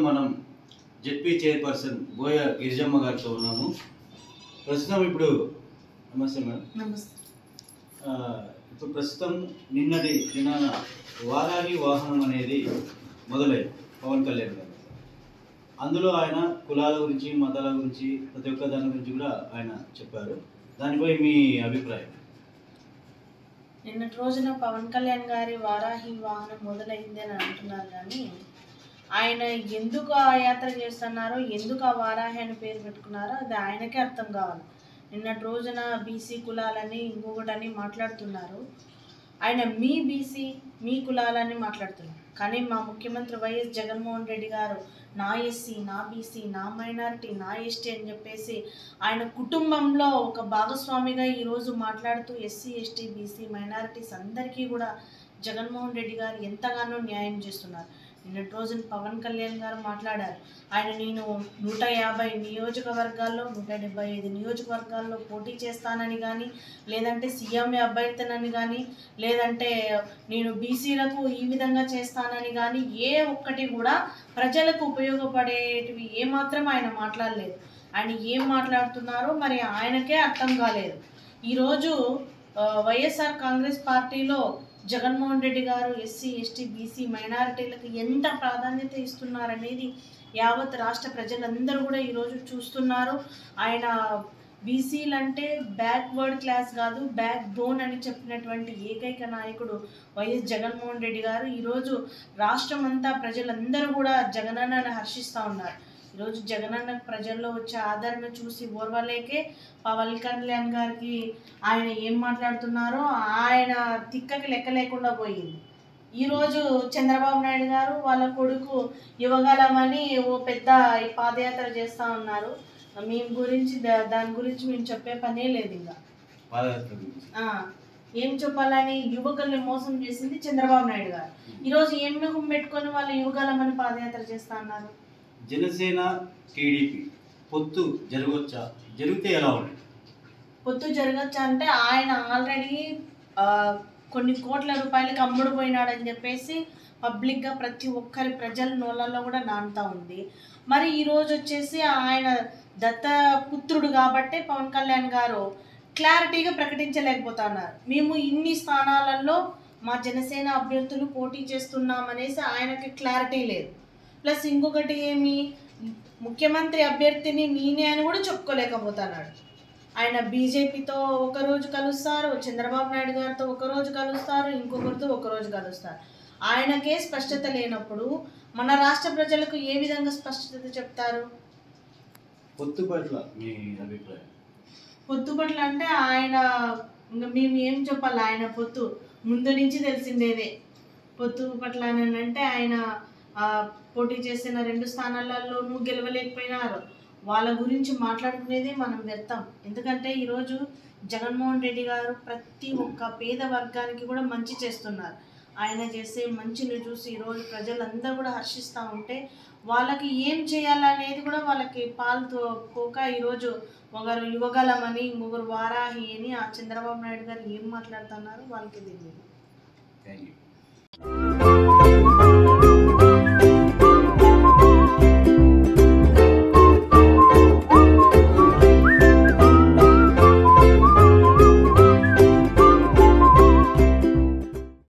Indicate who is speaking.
Speaker 1: మనం ZP chairperson బోయ గిరిజమ్మ గారితో ఉన్నాము ప్రస్తుతం ఇప్పుడు నమస్తే మేడం
Speaker 2: నమస్తే
Speaker 1: ఆ, ఇప్పుడు ప్రస్తుతం నిన్నటి దినాన వారాహి వాహనం అనేది మొదలైంది పవన్ కళ్యాణ్ గారు అందులో ఆయన కులాల గురించి మతాల గురించి ప్రతి ఒక్క దాని గురించి కూడా ఆయన చెప్పారు దానిపై మీ అభిప్రాయం
Speaker 2: నిన్నటి రోజున పవన్ కళ్యాణ్ గారి వారాహి వాహనం మొదలైంది అని అంటున్నారు కానీ ఆయన ఎందుకు ఆ యాత్ర చేస్తున్నారో ఎందుకు ఆ వారాహి అని పేరు పెట్టుకున్నారో అది ఆయనకే అర్థం కావాలి నిన్నటి రోజున బీసీ కులాలని ఇంకొకటని మాట్లాడుతున్నారు ఆయన మీ బీసీ మీ కులాలని మాట్లాడుతున్నారు కానీ మా ముఖ్యమంత్రి వైఎస్ జగన్మోహన్ రెడ్డి గారు నా ఎస్సీ నా బీసీ నా మైనారిటీ నా ఎస్టీ అని చెప్పేసి ఆయన కుటుంబంలో ఒక భాగస్వామిగా ఈరోజు మాట్లాడుతూ ఎస్సీ ఎస్టీ బీసీ మైనారిటీస్ అందరికీ కూడా జగన్మోహన్ రెడ్డి గారు ఎంతగానో న్యాయం చేస్తున్నారు నిన్నటి రోజున పవన్ కళ్యాణ్ గారు మాట్లాడారు ఆయన నేను నూట యాభై నియోజకవర్గాల్లో నూట డెబ్బై ఐదు నియోజకవర్గాల్లో పోటీ చేస్తానని కానీ లేదంటే సీఎం అభ్యర్థనని కానీ లేదంటే నేను బీసీలకు ఈ విధంగా చేస్తానని కానీ ఏ ఒక్కటి కూడా ప్రజలకు ఉపయోగపడేటివి ఏమాత్రం ఆయన మాట్లాడలేదు ఆయన ఏం మాట్లాడుతున్నారో మరి ఆయనకే అర్థం కాలేదు ఈరోజు ఆ, వైఎస్ఆర్ కాంగ్రెస్ పార్టీలో జగన్మోహన్ రెడ్డి గారు ఎస్సీ ఎస్టీ బీసీ మైనారిటీలకు ఎంత ప్రాధాన్యత ఇస్తున్నారనేది యావత్ రాష్ట్ర ప్రజలందరూ కూడా ఈరోజు చూస్తున్నారు ఆయన బీసీలు అంటే బ్యాక్వర్డ్ క్లాస్ కాదు బ్యాక్ బోన్ అని చెప్పినటువంటి ఏకైక నాయకుడు వైఎస్ జగన్మోహన్ రెడ్డి గారు ఈరోజు రాష్ట్రం అంతా ప్రజలందరూ కూడా జగనన్నను హర్షిస్తూ ఉన్నారు ఈరోజు జగనన్న ప్రజల్లో వచ్చే ఆదరణ చూసి ఓర్వలేకే పవన్ కళ్యాణ్ గారికి ఆయన ఏం మాట్లాడుతున్నారో ఆయన తిక్కకి లెక్క లేకుండా పోయింది ఈరోజు చంద్రబాబు నాయుడు గారు వాళ్ళ కొడుకు యువగలమని ఓ పెద్ద పాదయాత్ర చేస్తూ ఉన్నారు మేము గురించి దా- దాని గురించి మేము చెప్పే పనే లేదు ఇంకా
Speaker 1: పాదయాత్ర గురించి
Speaker 2: ఆ, ఏం చెప్పాలని యువకుల్ని మోసం చేసింది చంద్రబాబు నాయుడు గారు ఈరోజు ఏం ముఖం పెట్టుకొని వాళ్ళు యువగలమని పాదయాత్ర చేస్తా అన్నారు
Speaker 1: జనసేన టీడీపీ పొత్తు జరగవచ్చా జరిగితే ఎలా ఉంటుంది
Speaker 2: పొత్తు జరగచ్చు అంటే ఆయన ఆల్రెడీ కొన్ని కోట్ల రూపాయలకి అమ్ముడు పోయినాడని చెప్పేసి పబ్లిక్గా ప్రతి ఒక్కరి ప్రజల నోళ్ళల్లో కూడా నానుతా ఉంది మరి ఈరోజు వచ్చేసి ఆయన దత్తపుత్రుడు కాబట్టే పవన్ కళ్యాణ్ గారు క్లారిటీగా ప్రకటించలేకపోతున్నారు మేము ఇన్ని స్థానాలలో మా జనసేన అభ్యర్థులు పోటీ చేస్తున్నామనేసి ఆయనకి క్లారిటీ లేదు ప్లస్ ఇంకొకటి ఏమి ముఖ్యమంత్రి అభ్యర్థిని నేనే అని కూడా చెప్పుకోలేకపోతున్నాడు ఆయన బీజేపీతో ఒక రోజు కలుస్తారు చంద్రబాబు నాయుడు గారితో ఒక రోజు కలుస్తారు ఇంకొకరితో ఒక రోజు కలుస్తారు ఆయనకే స్పష్టత లేనప్పుడు మన రాష్ట్ర ప్రజలకు ఏ విధంగా స్పష్టత చెప్తారు
Speaker 1: పొత్తు పట్ల మీ అభిప్రాయం
Speaker 2: పొత్తు పట్ల అంటే ఆయన ఇంకా మేము ఏం చెప్పాలి ఆయన పొత్తు ముందు నుంచి తెలిసిండేదే పొత్తు పట్ల అని అంటే ఆయన ఆ, పోటీ చేసిన రెండు స్థానాలలోనూ గెలవలేకపోయినారు వాళ్ళ గురించి మాట్లాడుకునేదే మనం వ్యర్థం ఎందుకంటే ఈరోజు జగన్మోహన్ రెడ్డి గారు ప్రతి ఒక్క పేద వర్గానికి కూడా మంచి చేస్తున్నారు ఆయన చేసే మంచిని చూసి ఈరోజు ప్రజలందరూ కూడా హర్షిస్తూ ఉంటే వాళ్ళకి ఏం చేయాలనేది కూడా వాళ్ళకి పాలుతో పోక ఈరోజు ఒకరు యువగలమని ఇంకొకరు వారాహి అని ఆ చంద్రబాబు నాయుడు గారు ఏం మాట్లాడుతున్నారు వాళ్ళకి తెలియదు
Speaker 1: థ్యాంక్ యూ